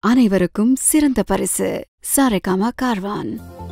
அனைவருக்கும் சிறந்த பரிசு சாரேகாமா கார்வான்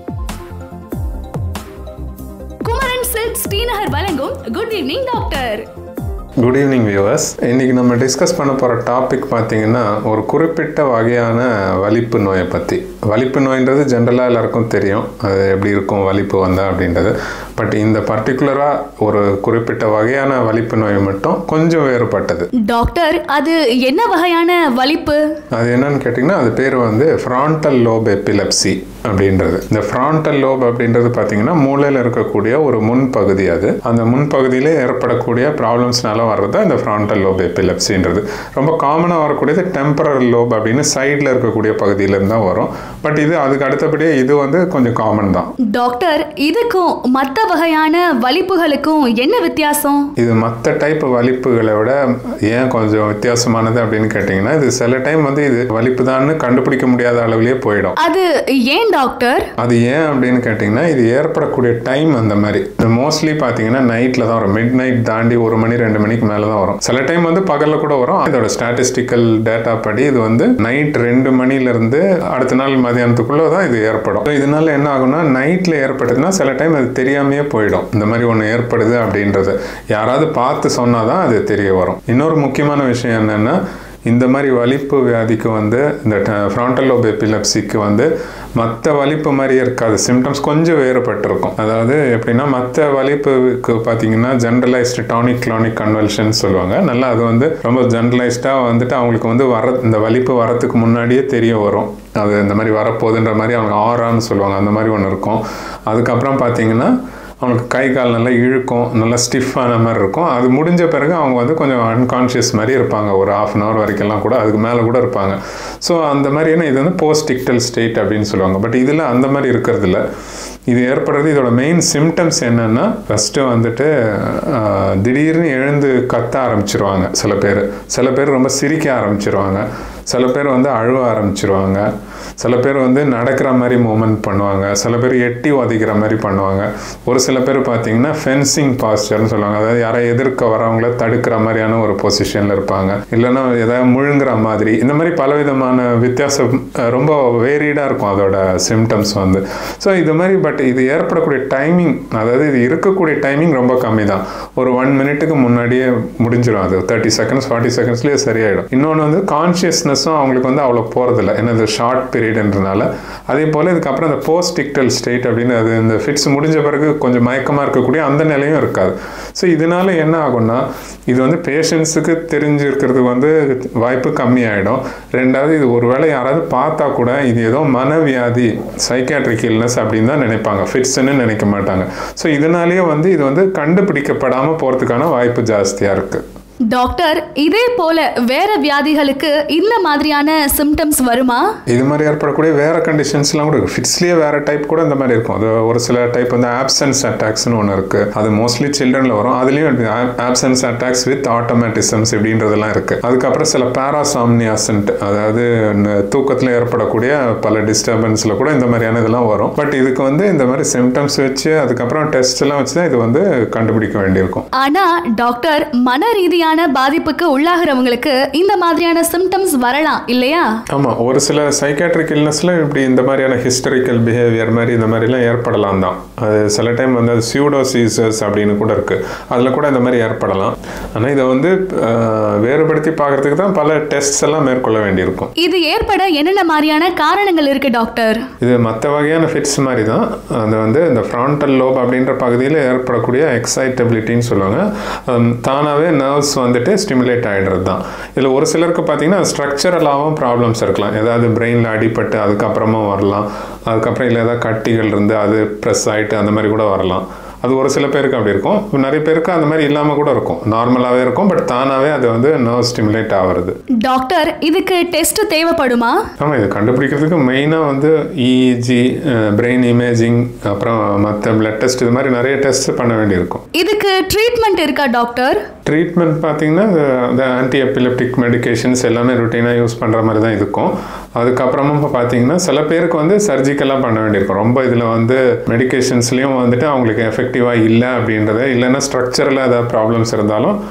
குமரன் சில்க் ஸ்ரீநகர் வழங்கும் good evening doctor good evening viewers இன்றைக்கி நம்ம டிஸ்கஸ் பண்ண போகிற டாபிக் பார்த்தீங்கன்னா ஒரு குறிப்பிட்ட வகையான வலிப்பு நோயை பற்றி வலிப்பு நோயின்றது ஜென்ரலாக எல்லாருக்கும் தெரியும் அது எப்படி இருக்கும் வலிப்பு வந்தால் அப்படின்றது பட் இந்த பர்டிகுலராக ஒரு குறிப்பிட்ட வகையான வலிப்பு நோய் மட்டும் கொஞ்சம் வேறுபட்டது டாக்டர் அது என்ன வகையான வலிப்பு அது என்னன்னு கேட்டிங்கன்னா அது பேர் வந்து ஃப்ராண்டல் லோப் எபிலெப்சி அப்படின்றது இந்த ஃப்ராண்டல் லோப் அப்படின்றது பார்த்தீங்கன்னா மூளையில் இருக்கக்கூடிய ஒரு முன்பகுதி அது அந்த முன்பகுதியிலே ஏற்படக்கூடிய ப்ராப்ளம்ஸ்னால வர்றது இந்த ஃப்ராண்டல் லோப் எபிலெப்சின்றது ரொம்ப காமனாக வரக்கூடியது டெம்பரல் லோப் அப்படின்னு சைடில் இருக்கக்கூடிய பகுதியிலேருந்து தான் வரும் பட் இது அதுக்கு அடுத்தபடியே இது வந்து கொஞ்சம் காமன் தான் டாக்டர் இதுக்கும் மத்த வகையான வலிப்புகளுக்கும் என்ன வித்தியாசம் இது மற்ற டைப் வலிப்புகளை விட ஏன் கொஞ்சம் வித்தியாசமானது அப்படின்னு கேட்டிங்கன்னா இது சில டைம் வந்து இது வலிப்பு தான்னு கண்டுபிடிக்க முடியாத அளவுலேயே போயிடும் அது ஏன் டாக்டர் அது ஏன் அப்படின்னு கேட்டிங்கன்னா இது ஏற்படக்கூடிய டைம் அந்த மாதிரி மோஸ்ட்லி பார்த்தீங்கன்னா நைட்டில் தான் வரும் மிட் நைட் தாண்டி ஒரு மணி ரெண்டு மணிக்கு மேலே தான் வரும் சில டைம் வந்து பகலில் கூட வரும் இதோட ஸ்டாட்டிஸ்டிக்கல் டேட்டா படி இது வந்து நைட் ரெண்டு மணிலேருந்து அடுத்த நாள் மதியானத்துக்குள்ளே தான் இது ஏற்படும் So இதனால என்ன ஆகும்னா நைட்டில் ஏற்பட்டதுன்னா சில டைம் அது தெரியாமையே போயிடும் இந்த மாதிரி ஒன்று ஏற்படுது அப்படின்றது யாராவது பார்த்து சொன்னால் தான் அது தெரிய வரும் இன்னொரு முக்கியமான விஷயம் என்னென்னா இந்த மாதிரி வலிப்பு வியாதிக்கு வந்து இந்த ஃப்ராண்டல் லோப் எபிலெப்சிக்கு வந்து மற்ற வலிப்பு மாதிரியே இருக்காது சிம்டம்ஸ் கொஞ்சம் வேறுபட்டிருக்கும் அதாவது எப்படின்னா மற்ற வலிப்புக்கு பார்த்தீங்கன்னா ஜென்ரலைஸ்டு டானிக் கிளானிக் கன்வல்ஷன் சொல்லுவாங்க நல்லா அது வந்து ரொம்ப ஜென்ரலைஸ்டாக வந்துட்டு அவங்களுக்கு வந்து வர இந்த வலிப்பு வரத்துக்கு முன்னாடியே தெரிய வரும் அது இந்த மாதிரி வரப்போகுதுன்ற மாதிரி அவங்க ஆறான்னு சொல்லுவாங்க அந்த மாதிரி ஒன்று இருக்கும் அதுக்கப்புறம் பார்த்தீங்கன்னா அவங்களுக்கு கை கால் நல்லா இழுக்கும் நல்லா ஸ்டிஃபான மாதிரி இருக்கும் அது முடிஞ்ச பிறகு அவங்க வந்து கொஞ்சம் அன்கான்ஷியஸ் மாதிரி இருப்பாங்க ஒரு ஆஃப் அன் ஹவர் வரைக்கும்லாம் கூட அதுக்கு மேலே கூட இருப்பாங்க ஸோ அந்த மாதிரியான இது வந்து போஸ்ட் டிக்டல் ஸ்டேட் அப்படின்னு சொல்லுவாங்க பட் இதில் அந்த மாதிரி இருக்கிறது இல்ல இது ஏற்படுறது இதோட மெயின் சிம்டம்ஸ் என்னென்னா ஃபஸ்ட்டு வந்துட்டு ஆஹ், திடீர்னு எழுந்து கத்த ஆரம்பிச்சிருவாங்க சில பேர் சில பேர் ரொம்ப சிரிக்க ஆரம்பிச்சிருவாங்க சில பேர் வந்து அழுவ ஆரம்பிச்சிருவாங்க சில பேர் வந்து நடக்கிற மாதிரி மூமெண்ட் பண்ணுவாங்க சில பேர் எட்டி உதைக்கிற மாதிரி பண்ணுவாங்க ஒரு சில பேர் பார்த்தீங்கன்னா ஃபென்சிங் பாஸ்டர்னு சொல்லுவாங்க அதாவது யாரை எதிர்க்க வரவங்கள தடுக்கிற மாதிரியான ஒரு பொசிஷனில் இருப்பாங்க இல்லைன்னா ஏதாவது முழுங்குற மாதிரி இந்த மாதிரி பலவிதமான வித்தியாசம் அஹ், ரொம்ப வேரியடாக இருக்கும் அதோட சிம்டம்ஸ் வந்து ஸோ இது மாதிரி பட் இது ஏற்படக்கூடிய டைமிங் அதாவது இது இருக்கக்கூடிய டைமிங் ரொம்ப கம்மி தான் ஒரு ஒன் மினிட்டுக்கு முன்னாடியே முடிஞ்சிடும் அது தேர்ட்டி செகண்ட்ஸ் ஃபார்ட்டி செகண்ட்ஸ்லேயே சரியாயிடும் இன்னொன்று வந்து கான்ஷியஸ்னஸும் அவங்களுக்கு வந்து அவ்வளோ போகிறதில்ல ஏன்னா இது ஷார்ட் பீரியட்ன்றனால அதே போல் இதுக்கப்புறம் இந்த போஸ்ட் டிக்டல் ஸ்டேட் அப்படின்னு அது இந்த ஃபிட்ஸ் முடிஞ்ச பிறகு கொஞ்சம் மயக்கமாக இருக்கக்கூடிய அந்த நிலையும் இருக்காது ஸோ இதனால என்ன ஆகும்னா இது வந்து பேஷண்ட்ஸுக்கு தெரிஞ்சிருக்கிறது வந்து வாய்ப்பு கம்மியாயிடும் ரெண்டாவது இது ஒருவேளை யாராவது பார்த்தா கூட இது ஏதோ மனவியாதி சைக்காட்ரிக் இல்னஸ் அப்படின்னு தான் நினைப்பாங்க ஃபிட்ஸ்ன்னு நினைக்க மாட்டாங்க ஸோ இதனாலேயே வந்து இது வந்து கண்டுபிடிக்கப்படாமல் போகிறதுக்கான வாய்ப்பு ஜாஸ்தியாக இருக்குது டாக்டர் இதே போல வேற வியாதிகளுக்கு இந்த மாதிரியான சிம்டம்ஸ் வருமா இது மாதிரி ஏற்படக்கூடிய வேற கண்டிஷன்ஸ்லாம் கூட இருக்கு ஃபிட்ஸ்லேயே வேற டைப் கூட இந்த மாதிரி இருக்கும் அது ஒரு சில டைப் வந்து ஆப்சன்ஸ் அட்டாக்ஸ்னு ஒன்று இருக்கு அது மோஸ்ட்லி சில்ட்ரனில் வரும் அதுலேயும் ஆப்சன்ஸ் அட்டாக்ஸ் வித் ஆட்டோமேட்டிசம்ஸ் இப்படின்றதெல்லாம் இருக்கு அதுக்கப்புறம் சில பேராசாம்னியாசன்ட் அதாவது தூக்கத்தில் ஏற்படக்கூடிய பல டிஸ்டர்பன்ஸில் கூட இந்த மாதிரியான இதெல்லாம் வரும் பட் இதுக்கு வந்து இந்த மாதிரி சிம்டம்ஸ் வச்சு அதுக்கப்புறம் டெஸ்ட் எல்லாம் வச்சு தான் இது வந்து கண்டுபிடிக்க வேண்டியிருக்கும் ஆனா டாக்டர் மன ரீதியான பாதிப்புக்கு உள்ளாகிறவங்களுக்கு இந்த மாதிரியான சிம்டம்ஸ் வரலாம் இல்லையா ஆமாம் ஒரு சில சைக்காட்ரிக் இல்னஸில் இப்படி இந்த மாதிரியான ஹிஸ்டரிக்கல் பிஹேவியர் மாதிரி இந்த மாதிரிலாம் ஏற்படலாம் தான் அது சில டைம் வந்து அது சியூடோசீசஸ் அப்படின்னு கூட இருக்குது அதில் கூட இந்த மாதிரி ஏற்படலாம் ஆனால் இதை வந்து அஹ், வேறுபடுத்தி பார்க்கறதுக்கு தான் பல டெஸ்ட்ஸ் எல்லாம் மேற்கொள்ள வேண்டியிருக்கும் இது ஏற்பட என்னென்ன மாதிரியான காரணங்கள் இருக்கு டாக்டர் இது மற்ற வகையான ஃபிட்ஸ் மாதிரி தான் அது வந்து இந்த ஃப்ராண்டல் லோப் அப்படின்ற பகுதியில் ஏற்படக்கூடிய எக்ஸைட்டபிலிட்டின்னு சொல்லுவாங்க ஹம், தானாகவே நர்வ்ஸ் வந்துட்டு ஸ்டிமுலேட் ஆகிடுறது தான் இதில் ஒரு சிலருக்கு பார்த்தீங்கன்னா ஸ்ட்ரக்சரலாகவும் ப்ராப்ளம்ஸ் இருக்கலாம் ஏதாவது பிரெயினில் அடிபட்டு அதுக்கப்புறமா வரலாம் அதுக்கப்புறம் இல்லை ஏதாவது கட்டிகள் இருந்து அது ப்ரெஸ் ஆகிட்டு அந்த மாதிரி கூட வரலாம் அது ஒரு சில பேருக்கு அப்படி இருக்கும் நிறைய பேருக்கு அந்த மாதிரி இல்லாமல் கூட இருக்கும் நார்மலாகவே இருக்கும் பட் தானாகவே அது வந்து நர்வ் ஸ்டிமுலேட் ஆகிறது டாக்டர் இதுக்கு டெஸ்ட் தேவைப்படுமா ஆமாம் இது கண்டுபிடிக்கிறதுக்கு மெயினாக வந்து இஇஜி பிரெயின் இமேஜிங் அப்புறம் மற்ற பிளட் டெஸ்ட் இது மாதிரி நிறைய டெஸ்ட் பண்ண வேண்டியிருக்கும் இதுக்கு ட்ரீட்மெண்ட் இருக்கா டாக்டர் ட்ரீட்மெண்ட் பார்த்தீங்கன்னா இந்த ஆன்டி எபிலெப்டிக் மெடிகேஷன்ஸ் எல்லாமே ருட்டீனாக யூஸ் பண்ணுற மாதிரி தான் இருக்கும் அதுக்கப்புறமா இப்போ பார்த்தீங்கன்னா சில பேருக்கு வந்து சர்ஜிக்கலாக பண்ண வேண்டியிருக்கும் ரொம்ப இதில் வந்து மெடிகேஷன்ஸ்லேயும் வந்துட்டு அவங்களுக்கு எஃபெக்டிவாக இல்லை அப்படின்றத இல்லைன்னா ஸ்ட்ரக்சரில் ஏதாவது ப்ராப்ளம்ஸ் இருந்தாலும்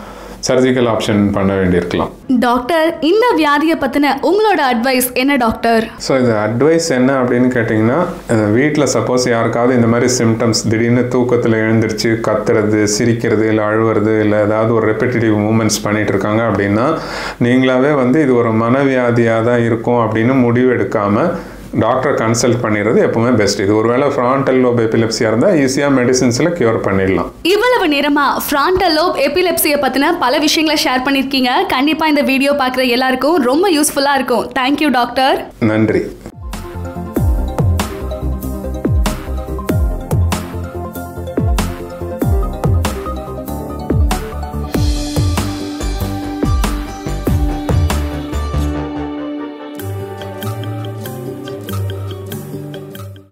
சர்ஜிக்கல் ஆப்ஷன் பண்ண வேண்டியிருக்கலாம் டாக்டர் இந்த வியாதியை பத்தின உங்களோட அட்வைஸ் என்ன டாக்டர் ஸோ இது அட்வைஸ் என்ன அப்படின்னு கேட்டிங்கன்னா வீட்டில் சப்போஸ் யாருக்காவது இந்த மாதிரி சிம்டம்ஸ் திடீர்னு தூக்கத்தில் எழுந்திருச்சு கத்துறது சிரிக்கிறது இல்லை அழுவுறது இல்லை ஏதாவது ஒரு ரெப்பிட்டேட்டிவ் மூமெண்ட்ஸ் பண்ணிட்டு இருக்காங்க அப்படின்னா நீங்களாவே வந்து இது ஒரு மனவியாதியாக தான் இருக்கும் அப்படின்னு முடிவு எடுக்காமல் டாக்டரை கன்சல்ட் பண்ணிடுறது எப்பவுமே பெஸ்ட் இது ஒருவேளை ஃப்ரான்டல் லோப் எபிலெப்சியாக இருந்தால் ஈஸியாக மெடிசின்ஸில் க்யூர் பண்ணிடலாம் இவ்வளவு நேரமா ஃப்ரான்டல் லோப் எபிலெப்சியை பத்தின பல விஷயங்களை ஷேர் பண்ணிருக்கீங்க கண்டிப்பா இந்த வீடியோ பார்க்குற எல்லாருக்கும் ரொம்ப யூஸ்ஃபுல்லா இருக்கும் தேங்க்யூ டாக்டர் நன்றி